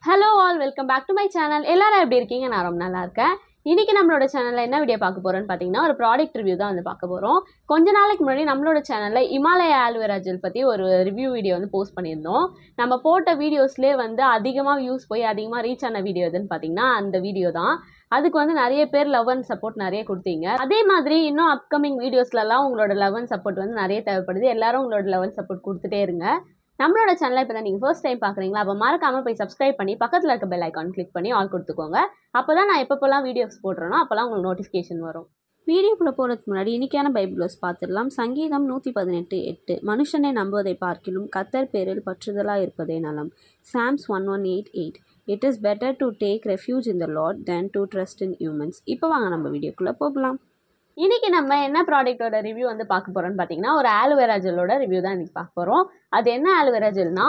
hello all welcome back to my channel எல்லாரும் எப்படி இருக்கீங்க நான் ரொம்ப நல்லா இருக்கேன் இன்னைக்கு நம்மளோட சேனலில் என்ன வீடியோ பார்க்க போறோம்னு பார்த்தீங்கன்னா ஒரு ப்ராடக்ட் ரிவ்யூ தான் வந்து பார்க்க போகிறோம் கொஞ்ச நாளைக்கு முன்னாடி நம்மளோட சேனலில் இமாலய ஆல்வேரா ஜெல் பற்றி ஒரு ரிவ்யூ வீடியோ வந்து போஸ்ட் பண்ணியிருந்தோம் நம்ம போட்ட வீடியோஸ்லேயே வந்து அதிகமாக வியூஸ் போய் அதிகமாக ரீச் ஆன வீடியோ எதுன்னு பார்த்தீங்கன்னா அந்த வீடியோ தான் அதுக்கு வந்து நிறைய பேர் லவ் அண்ட் சப்போர்ட் நிறைய கொடுத்தீங்க அதே மாதிரி இன்னும் அப்கமிங் வீடியோஸ்லலாம் உங்களோட லவ் அண்ட் சப்போர்ட் வந்து நிறைய தேவைப்படுது எல்லாரும் உங்களோட லவ் அண்ட் சப்போர்ட் கொடுத்துட்டே இருங்க நம்மளோட சேனலை இப்போ தான் நீங்கள் ஃபர்ஸ்ட் டைம் பார்க்குறீங்களா அப்போ மறக்காமல் போய் சப்ஸ்கிரைப் பண்ணி பக்கத்தில் இருக்க பெல் ஐக்கான் கிளிக் பண்ணி ஆல் கொடுத்துக்கோங்க அப்போ தான் நான் எப்பப்போல்லாம் வீடியோஸ் போடுறேனோ அப்போல்லாம் உங்களுக்கு நோட்டிஃபிகேஷன் வரும் வீடியோக்குள்ளே போகிறதுக்கு முன்னாடி இன்றைக்கான பைபிள்ஸ் பார்த்துடலாம் சங்கீதம் நூற்றி பதினெட்டு எட்டு மனுஷனை நம்புவதை பார்க்கிலும் கத்தர் பேரில் பற்றுதலாக இருப்பதே நலம் Psalms one one eight eight it is better to take refuge in the Lord than to trust in humans இப்போ வாங்க நம்ம வீடியோக்குள்ளே போகலாம் இன்னைக்கு நம்ம என்ன ப்ராடக்ட்டோட ரிவ்யூ வந்து பார்க்க போறோம்னு பார்த்தீங்கன்னா ஒரு ஆலுவேரா ஜெல்லோட ரிவ்யூ தான் இன்னைக்கு பார்க்க போகிறோம் அது என்ன ஆலுவேரா ஜெல்னா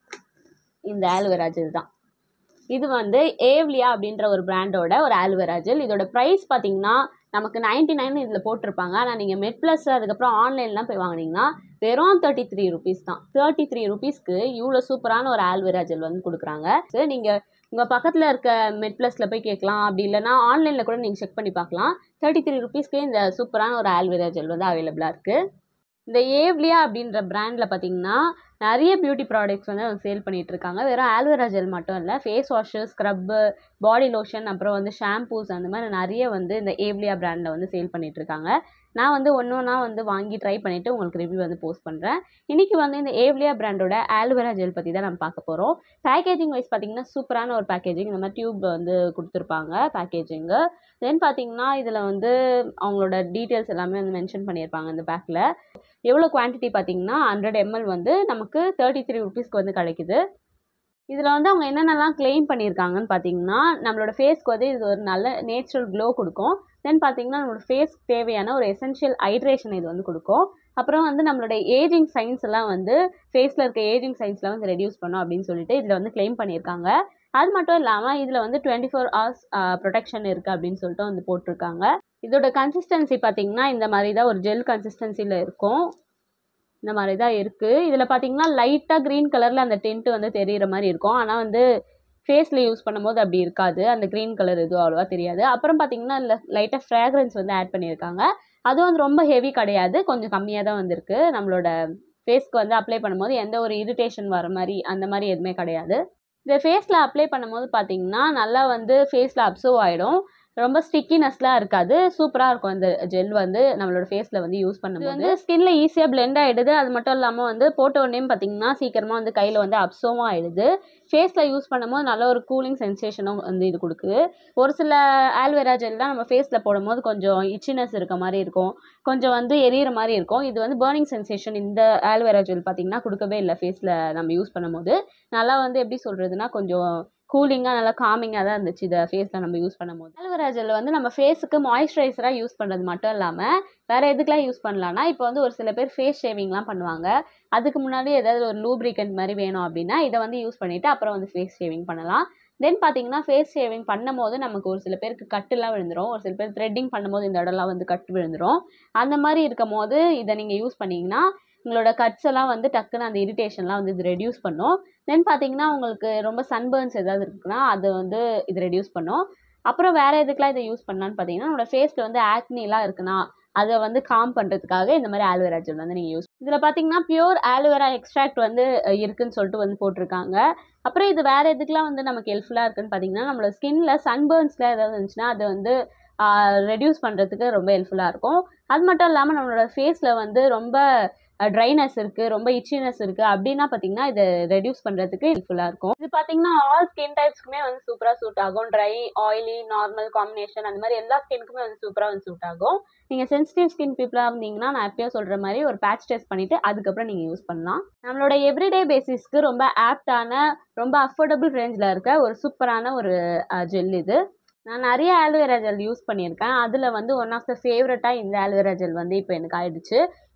இந்த ஆலுவேரா ஜெல் தான் இது வந்து ஏவ்லியா அப்படின்ற ஒரு பிராண்டோட ஒரு ஆலுவேரா ஜெல் இதோட ப்ரைஸ் பார்த்தீங்கன்னா நமக்கு நைன்டி நைன் இதில் போட்டிருப்பாங்க ஆனால் நீங்கள் மெட் ப்ளஸ் அதுக்கப்புறம் ஆன்லைன்லாம் போய் வாங்குனீங்கன்னா வெறும் தேர்ட்டி த்ரீ ருபீஸ் தான் தேர்ட்டி த்ரீ ருபீஸ்க்கு இவ்வளோ சூப்பரான ஒரு ஆல்வேரா ஜெல் வந்து கொடுக்குறாங்க சரி நீங்கள் உங்கள் பக்கத்தில் இருக்க மெட் ப்ளஸில் போய் கேட்கலாம் அப்படி இல்லைனா ஆன்லைனில் கூட நீங்கள் செக் பண்ணி பார்க்கலாம் தேர்ட்டி த்ரீ ருபீஸ்க்கு இந்த சூப்பரான ஒரு ஆல்வேரா ஜெல் வந்து அவைலபிளாக இருக்குது இந்த ஏவ்லியா அப்படின்ற பிராண்டில் பார்த்தீங்கன்னா நிறைய பியூட்டி ப்ராடக்ட்ஸ் வந்து அவங்க சேல் பண்ணிட்டு இருக்காங்க வெறும் ஆல்வேரா ஜெல் மட்டும் இல்லை face wash scrub body lotion அப்புறம் வந்து ஷாம்பூஸ் அந்த மாதிரி நிறைய வந்து இந்த ஏவ்லியா பிராண்டில் வந்து சேல் பண்ணிட்டு இருக்காங்க நான் வந்து ஒன்று ஒன்றா வந்து வாங்கி ட்ரை பண்ணிவிட்டு உங்களுக்கு ரிவ்யூ வந்து போஸ்ட் பண்ணுறேன் இன்றைக்கி வந்து இந்த ஏவ்லியா பிராண்டோட ஆல்வேரா ஜெல் பற்றி தான் நம்ம பார்க்க போகிறோம் பேக்கேஜிங் வைஸ் பார்த்தீங்கன்னா சூப்பரான ஒரு பேக்கேஜிங் இந்த மாதிரி டியூப் வந்து கொடுத்துருப்பாங்க பேக்கேஜிங்கு தென் பார்த்தீங்கன்னா இதில் வந்து அவங்களோட டீட்டெயில்ஸ் எல்லாமே வந்து மென்ஷன் பண்ணியிருப்பாங்க இந்த பேக்கில் எவ்வளோ குவான்டிட்டி பார்த்தீங்கன்னா ஹண்ட்ரட் எம்எல் வந்து நமக்கு தேர்ட்டி த்ரீ ருபீஸ்க்கு வந்து கிடைக்குது இதில் வந்து அவங்க என்னென்னலாம் கிளைம் பண்ணியிருக்காங்கன்னு பார்த்தீங்கன்னா நம்மளோட ஃபேஸ்க்கு வந்து இது ஒரு நல்ல நேச்சுரல் க்ளோ கொடுக்கும் தென் பார்த்தீங்கன்னா நம்மளோட ஃபேஸ்க்கு தேவையான ஒரு எசென்ஷியல் ஹைட்ரேஷன் இது வந்து கொடுக்கும் அப்புறம் வந்து நம்மளோட ஏஜிங் சைன்ஸ் எல்லாம் வந்து ஃபேஸில் இருக்க ஏஜிங் சைன்ஸ்லாம் வந்து ரெடியூஸ் பண்ணும் அப்படின்னு சொல்லிட்டு இதில் வந்து கிளைம் பண்ணியிருக்காங்க அது மட்டும் இல்லாமல் இதில் வந்து டுவெண்ட்டி ஃபோர் ஹவர்ஸ் ப்ரொடெக்ஷன் இருக்குது அப்படின்னு சொல்லிட்டு வந்து போட்டிருக்காங்க இதோட கன்சிஸ்டன்சி பார்த்தீங்கன்னா இந்த மாதிரி தான் ஒரு ஜெல் கன்சிஸ்டன்சியில் இருக்கும் இந்த மாதிரி தான் இருக்குது இதில் பார்த்தீங்கன்னா லைட்டாக க்ரீன் கலரில் அந்த டென்ட்டு வந்து தெரிகிற மாதிரி இருக்கும் ஆனால் வந்து ஃபேஸில் யூஸ் பண்ணும்போது அப்படி இருக்காது அந்த க்ரீன் கலர் எதுவும் அவ்வளோவா தெரியாது அப்புறம் பார்த்தீங்கன்னா இல்லை லைட்டாக ஃப்ராக்ரன்ஸ் வந்து ஆட் பண்ணியிருக்காங்க அதுவும் வந்து ரொம்ப ஹெவி கிடையாது கொஞ்சம் கம்மியாக தான் வந்திருக்கு நம்மளோட ஃபேஸ்க்கு வந்து அப்ளை பண்ணும்போது எந்த ஒரு இரிட்டேஷன் வர மாதிரி அந்த மாதிரி எதுவுமே கிடையாது இந்த ஃபேஸில் அப்ளை பண்ணும்போது பார்த்தீங்கன்னா நல்லா வந்து ஃபேஸில் அப்சர்வ் ஆகிடும் ரொம்ப ஸ்டிக்கினஸ்லாம் இருக்காது சூப்பராக இருக்கும் இந்த ஜெல் வந்து நம்மளோட ஃபேஸில் வந்து யூஸ் பண்ணும்போது வந்து ஸ்கின்ல ஈஸியாக பிளெண்ட் ஆகிடுது அது மட்டும் இல்லாமல் வந்து போட்ட உடனே பார்த்தீங்கன்னா சீக்கிரமாக வந்து கையில் வந்து அப்சர்வும் ஆகிடுது ஃபேஸில் யூஸ் பண்ணும்போது நல்ல ஒரு கூலிங் சென்சேஷனும் வந்து இது கொடுக்குது ஒரு சில ஆல்வேரா ஜெல்லாம் நம்ம ஃபேஸில் போடும்போது கொஞ்சம் இச்சினஸ் இருக்க மாதிரி இருக்கும் கொஞ்சம் வந்து எரியிற மாதிரி இருக்கும் இது வந்து பேர்னிங் சென்சேஷன் இந்த ஆல்வேரா ஜெல் பார்த்தீங்கன்னா கொடுக்கவே இல்லை ஃபேஸில் நம்ம யூஸ் பண்ணும்போது நல்லா வந்து எப்படி சொல்கிறதுனா கொஞ்சம் கூலிங்காக நல்லா காமிங்காக தான் இருந்துச்சு இதை ஃபேஸில் நம்ம யூஸ் பண்ணும்போது ஆல்வேரா ஜெல் வந்து நம்ம ஃபேஸுக்கு மாய்ஸ்சரைசராக யூஸ் பண்ணுறது மட்டும் இல்லாமல் வேறு எதுக்கெலாம் யூஸ் பண்ணலான்னா இப்போ வந்து ஒரு சில பேர் ஃபேஸ் ஷேவிங்லாம் பண்ணுவாங்க அதுக்கு முன்னாடி ஏதாவது ஒரு லூப்ரிகண்ட் மாதிரி வேணும் அப்படின்னா இதை வந்து யூஸ் பண்ணிவிட்டு அப்புறம் வந்து ஃபேஸ் ஷேவிங் பண்ணலாம் தென் பார்த்தீங்கன்னா ஃபேஸ் ஷேவிங் பண்ணும்போது நமக்கு ஒரு சில பேருக்கு கட்டுலாம் விழுந்துரும் ஒரு சில பேர் த்ரெட்டிங் பண்ணும்போது இந்த இடம்லாம் வந்து கட்டு விழுந்துரும் அந்த மாதிரி இருக்கும் போது இதை நீங்கள் யூஸ் பண்ணிங்கன்னா உங்களோட கட்ஸ் எல்லாம் வந்து டக்குன்னு அந்த இரிட்டேஷன்லாம் வந்து இது ரெடியூஸ் பண்ணும் தென் பார்த்தீங்கன்னா உங்களுக்கு ரொம்ப சன்பர்ன்ஸ் ஏதாவது இருக்குன்னா அது வந்து இது ரெடியூஸ் பண்ணும் அப்புறம் வேறு எதுக்கெலாம் இதை யூஸ் பண்ணலான்னு பார்த்தீங்கன்னா நம்மளோட ஃபேஸில் வந்து ஆக்னிலாம் இருக்குன்னா அதை வந்து காம் பண்ணுறதுக்காக இந்த மாதிரி ஆலோவேரா ஜெல் வந்து நீங்கள் யூஸ் இதில் பார்த்தீங்கன்னா பியூர் ஆலோவேரா எக்ஸ்ட்ராக்ட் வந்து இருக்குன்னு சொல்லிட்டு வந்து போட்டிருக்காங்க அப்புறம் இது வேறு எதுக்கெலாம் வந்து நமக்கு ஹெல்ப்ஃபுல்லாக இருக்குன்னு பார்த்தீங்கன்னா நம்மளோட ஸ்கின்ல சன்பர்ன்ஸில் ஏதாவது இருந்துச்சுன்னா அது வந்து ரெடியூஸ் பண்ணுறதுக்கு ரொம்ப ஹெல்ப்ஃபுல்லாக இருக்கும் அது மட்டும் இல்லாமல் நம்மளோட ஃபேஸில் வந்து ரொம்ப ட்ரைனஸ் இருக்குது ரொம்ப இச்சினஸ் இருக்குது அப்படின்னா பார்த்தீங்கன்னா இதை ரெடியூஸ் பண்ணுறதுக்கு ஹெல்ப்ஃபுல்லாக இருக்கும் இது பார்த்தீங்கன்னா ஆல் ஸ்கின் டைப்ஸ்க்குமே வந்து சூப்பராக சூட் ஆகும் ட்ரை ஆயிலி நார்மல் காம்பினேஷன் அந்த மாதிரி எல்லா ஸ்கின்க்குமே வந்து சூப்பராக வந்து சூட் ஆகும் நீங்கள் சென்சிட்டிவ் ஸ்கின் பீப்புளாக இருந்தீங்கன்னா நான் எப்பயோ சொல்கிற மாதிரி ஒரு பேட்ச் டெஸ்ட் பண்ணிவிட்டு அதுக்கப்புறம் நீங்கள் யூஸ் பண்ணலாம் நம்மளோட எவ்ரிடே பேசிஸ்க்கு ரொம்ப ஆப்டான ரொம்ப அஃபோர்டபுள் ரேஞ்சில் இருக்க ஒரு சூப்பரான ஒரு ஜெல் இது நான் நிறைய ஆலோவேரா ஜெல் யூஸ் பண்ணியிருக்கேன் அதில் வந்து ஒன் ஆஃப் த ஃபேவரட்டாக இந்த ஆலோவேரா ஜெல் வந்து இப்போ எனக்கு ஆயிடுச்சு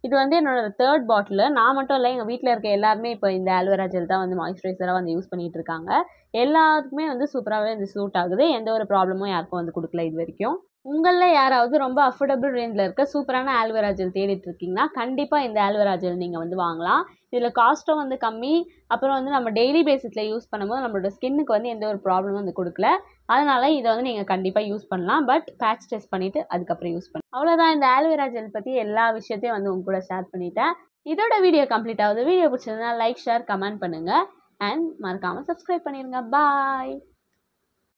இது வந்து என்னோட தேர்ட் பாட்டில் நான் மட்டும் இல்லை எங்கள் வீட்டில் இருக்க எல்லாருமே இப்போ இந்த ஆல்வேரா ஜெல் தான் வந்து மாய்ஸ்சரைசராக வந்து யூஸ் பண்ணிகிட்டு இருக்காங்க எல்லாருக்குமே வந்து சூப்பராகவே வந்து சூட் ஆகுது எந்த ஒரு ப்ராப்ளமும் யாருக்கும் வந்து கொடுக்கல இது வரைக்கும் உங்களில் யாராவது ரொம்ப அஃபோர்டபுள் ரேஞ்சில் இருக்க சூப்பரான ஆல்வேரா ஜெல் தேடிட்டு இருக்கீங்கன்னா கண்டிப்பாக இந்த ஆல்வேரா ஜெல் நீங்கள் வந்து வாங்கலாம் இதில் காஸ்ட்டும் வந்து கம்மி அப்புறம் வந்து நம்ம டெய்லி பேசிஸில் யூஸ் பண்ணும்போது நம்மளோட ஸ்கின்னுக்கு வந்து எந்த ஒரு ப்ராப்ளமும் வந்து கொடுக்கல அதனால் இதை வந்து நீங்கள் கண்டிப்பாக யூஸ் பண்ணலாம் பட் பேட்ச் டெஸ்ட் பண்ணிவிட்டு அதுக்கப்புறம் யூஸ் பண்ணலாம் அவ்வளோதான் இந்த ஆல்வேரா ஜெல் பற்றி எல்லா விஷயத்தையும் வந்து உங்க கூட ஷேர் பண்ணிட்டேன் இதோட வீடியோ கம்ப்ளீட் ஆகுது வீடியோ பிடிச்சதுன்னா லைக் ஷேர் கமெண்ட் பண்ணுங்கள் அண்ட் மறக்காமல் சப்ஸ்கிரைப் பண்ணிடுங்க பாய்